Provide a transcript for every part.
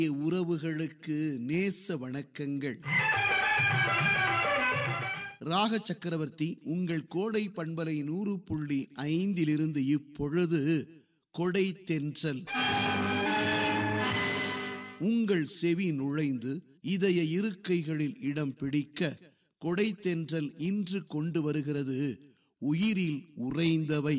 உறவுகளுக்கு நேச வணக்கங்கள் ராக சக்கரவர்த்தி உங்கள் கோடை பண்பலை நூறு புள்ளி ஐந்திலிருந்து இப்பொழுது கொடை தென்றல் உங்கள் செவி நுழைந்து இதய இருக்கைகளில் இடம் பிடிக்க கொடை தென்றல் இன்று கொண்டு வருகிறது உயிரில் உறைந்தவை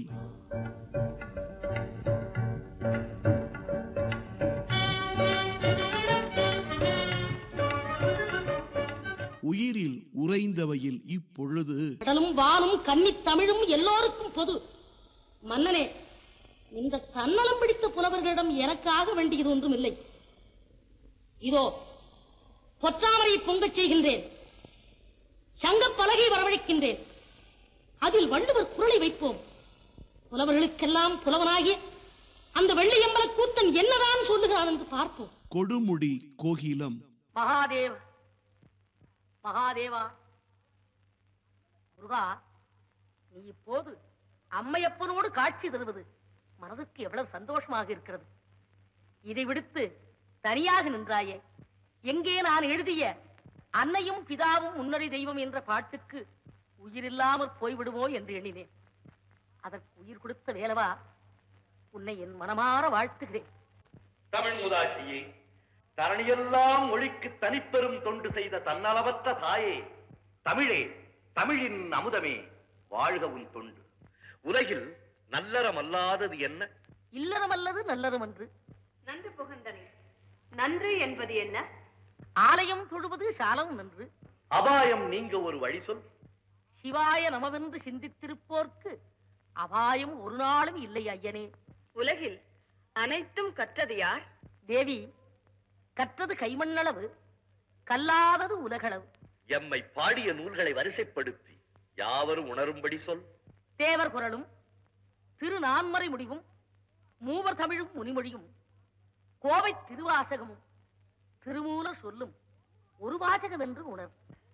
உயிரில் உறைந்தவையில் இப்பொழுது கடலும் வானும் கன்னித் தமிழும் எல்லோருக்கும் பொது மன்னனே இந்த தன்னலம் பிடித்த புலவர்களிடம் எனக்காக வேண்டியது ஒன்றும் இல்லை இதோ பொற்றாமரை பொங்கச் செய்கின்றேன் சங்கப் பலகை வரவழைக்கின்றேன் அதில் வள்ளுவர் குரலை வைப்போம் புலவர்களுக்கெல்லாம் புலவனாகிய அந்த வெள்ளியம்பல கூத்தன் என்னதான் சொல்லுகிறான் என்று பார்ப்போம் கொடுமுடி கோகிலம் மகாதேவ மகாதேவா முருகா நீ இப்போது அம்மையப்பனோடு காட்சி தருவது மனதுக்கு எவ்வளவு சந்தோஷமாக இருக்கிறது இதை விடுத்து தனியாக நின்றாயே எங்கே நான் எழுதிய அன்னையும் பிதாவும் முன்னறி தெய்வம் என்ற பாட்டுக்கு உயிரில்லாமற் போய்விடுமோ என்று எண்ணினேன் அதற்கு உயிர் கொடுத்த வேலவா உன்னை என் மனமாற வாழ்த்துகிறேன் தமிழ் மூதாட்டியே தரணியெல்லாம் மொழிக்கு தனிப்பெரும் தொண்டு செய்த தன்னலவற்ற தாயே தமிழே தமிழின் அமுதமே வாழ்க உன் தொண்டு உலகில் நல்லறமல்லாதது என்ன இல்லறமல்லது நல்லறம் என்று நன்று புகந்தனே நன்று என்பது என்ன ஆலயம் தொழுவது சாலம் நன்று அபாயம் நீங்க ஒரு வழி சொல் சிவாய நமவென்று சிந்தித்திருப்போர்க்கு அபாயம் ஒரு நாளும் இல்லை ஐயனே உலகில் அனைத்தும் கற்றது யார் தேவி கற்றது கைமண்ணளவு கல்லாதது உலகளவு எம்மை பாடிய நூல்களை வரிசைப்படுத்தி யாவரும் உணரும்படி சொல் தேவர் குரலும் திரு நான்மறை முடிவும் மூவர் தமிழும் முனிமொழியும் கோவை திருவாசகமும் திருமூலர் சொல்லும் ஒரு வாசகம் என்று உணர்